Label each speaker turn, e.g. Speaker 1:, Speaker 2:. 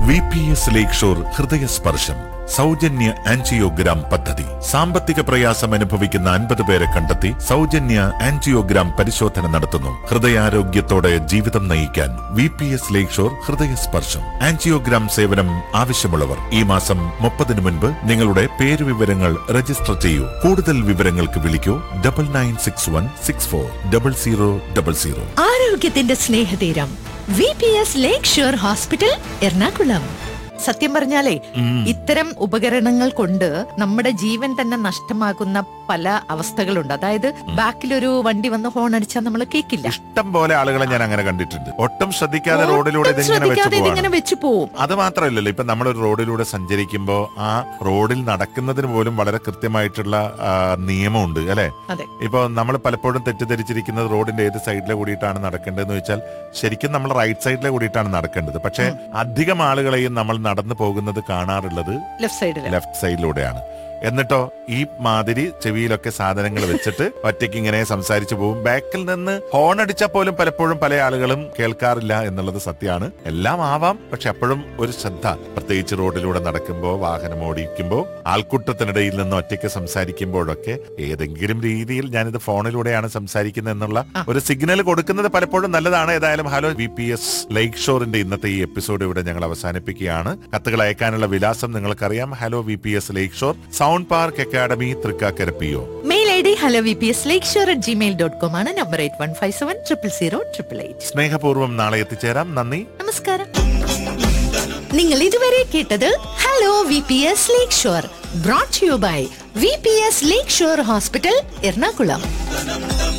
Speaker 1: V P S lake shore ഹൃദയസ്പർശം സൗജന്യ angiogram പദ്ധതി സാമ്പത്തിക പ്രയാസം അനുഭവിക്കുന്ന അൻപത് പേരെ കണ്ടെത്തി സൗജന്യ ആൻജിയോഗ്രാം പരിശോധന നടത്തുന്നു ഹൃദയാരോഗ്യത്തോടെ ജീവിതം നയിക്കാൻ V P S lake shore ഹൃദയസ്പർശം ആൻജിയോഗ്രാം സേവനം ആവശ്യമുള്ളവർ ഈ മാസം മുപ്പതിനു മുൻപ് നിങ്ങളുടെ പേരുവിവരങ്ങൾ രജിസ്റ്റർ ചെയ്യൂ കൂടുതൽ വിവരങ്ങൾക്ക് വിളിക്കൂ double nine six one six four double zero double zero
Speaker 2: ആരോഗ്യത്തിന്റെ സ്നേഹതീരം V P S lake shore hospital Ernakulam സത്യം പറഞ്ഞാലേ ഇത്തരം ഉപകരണങ്ങൾ കൊണ്ട് നമ്മുടെ ജീവൻ തന്നെ നഷ്ടമാകുന്ന പല അവസ്ഥകളുണ്ട് അതായത് ബാക്കിലൊരു വണ്ടി വന്ന് ഹോൺ അടിച്ചാൽ നമ്മൾ കേൾക്കില്ല
Speaker 1: ഇഷ്ടം പോലെ ആളുകളെ ഞാൻ അങ്ങനെ കണ്ടിട്ടുണ്ട് ഒട്ടും ശ്രദ്ധിക്കാതെ
Speaker 2: ഒട്ടും
Speaker 1: റോഡിലൂടെ ഇതിങ്ങനെ വെച്ച്
Speaker 2: ശ്രദ്ധിക്കാതെ
Speaker 1: പോവാണ്
Speaker 2: ഇതിങ്ങനെ വെച്ച് പോവും
Speaker 1: അത് മാത്രമല്ലല്ലോ ഇപ്പൊ നമ്മൾ ഒരു റോഡിലൂടെ സഞ്ചരിക്കുമ്പോ ആ റോഡിൽ നടക്കുന്നതിന് പോലും വളരെ കൃത്യമായിട്ടുള്ള ആ, നിയമമുണ്ട് അല്ലെ
Speaker 2: അതെ
Speaker 1: ഇപ്പൊ നമ്മൾ പലപ്പോഴും തെറ്റിദ്ധരിച്ചിരിക്കുന്നത് റോഡിന്റെ ഏത് സൈഡിലെ കൂടിയിട്ടാണ് നടക്കേണ്ടതെന്ന് വെച്ചാൽ ശരിക്കും നമ്മൾ റൈറ്റ് സൈഡിലെ കൂടിയിട്ടാണ് നടക്കേണ്ടത് പക്ഷെ അധികം ആളുകളെയും നമ്മൾ നടന്നു പോകുന്നത് കാണാറുള്ളത്
Speaker 2: ലെഫ്റ്റ് സൈഡില്
Speaker 1: ലെഫ്റ്റ് സൈഡിലൂടെയാണ് എന്നിട്ടോ ഈ മാതിരി ചെവിയിലൊക്കെ സാധനങ്ങൾ വെച്ചിട്ട് ഒറ്റയ്ക്ക് ഇങ്ങനെ സംസാരിച്ചു പോകും ബാക്കിൽ നിന്ന് ഹോൺ അടിച്ചാൽ പോലും പലപ്പോഴും പല ആളുകളും കേൾക്കാറില്ല എന്നുള്ളത് സത്യമാണ് എല്ലാം ആവാം പക്ഷെ അപ്പോഴും ഒരു ശ്രദ്ധ പ്രത്യേകിച്ച് റോഡിലൂടെ നടക്കുമ്പോൾ വാഹനം ഓടിക്കുമ്പോൾ ആൾക്കൂട്ടത്തിനിടയിൽ നിന്ന് ഒറ്റയ്ക്ക് സംസാരിക്കുമ്പോഴൊക്കെ ഏതെങ്കിലും രീതിയിൽ ഞാനിത് ഫോണിലൂടെയാണ് സംസാരിക്കുന്നത് എന്നുള്ള ഒരു സിഗ്നൽ കൊടുക്കുന്നത് പലപ്പോഴും നല്ലതാണ് ഏതായാലും hello V P S lake ഷോറിന്റെ ഇന്നത്തെ ഈ എപ്പിസോഡ് ഇവിടെ ഞങ്ങൾ അവസാനിപ്പിക്കുകയാണ് കത്തുകൾ അയക്കാനുള്ള വിലാസം നിങ്ങൾക്കറിയാം hello V P S lake shore sound park academy Thrikkakara P O
Speaker 2: mail I D hello V P S lake shore at Gmail dot com ആണ് number eight one five seven triple zero triple eight
Speaker 1: സ്നേഹപൂർവ്വം നാളെ എത്തിച്ചേരാം നന്ദി
Speaker 2: നമസ്കാരം നിങ്ങൾ ഇതുവരെ കേട്ടത് hello V P S lake shore brought you by V P S lake shore hospital Ernakulam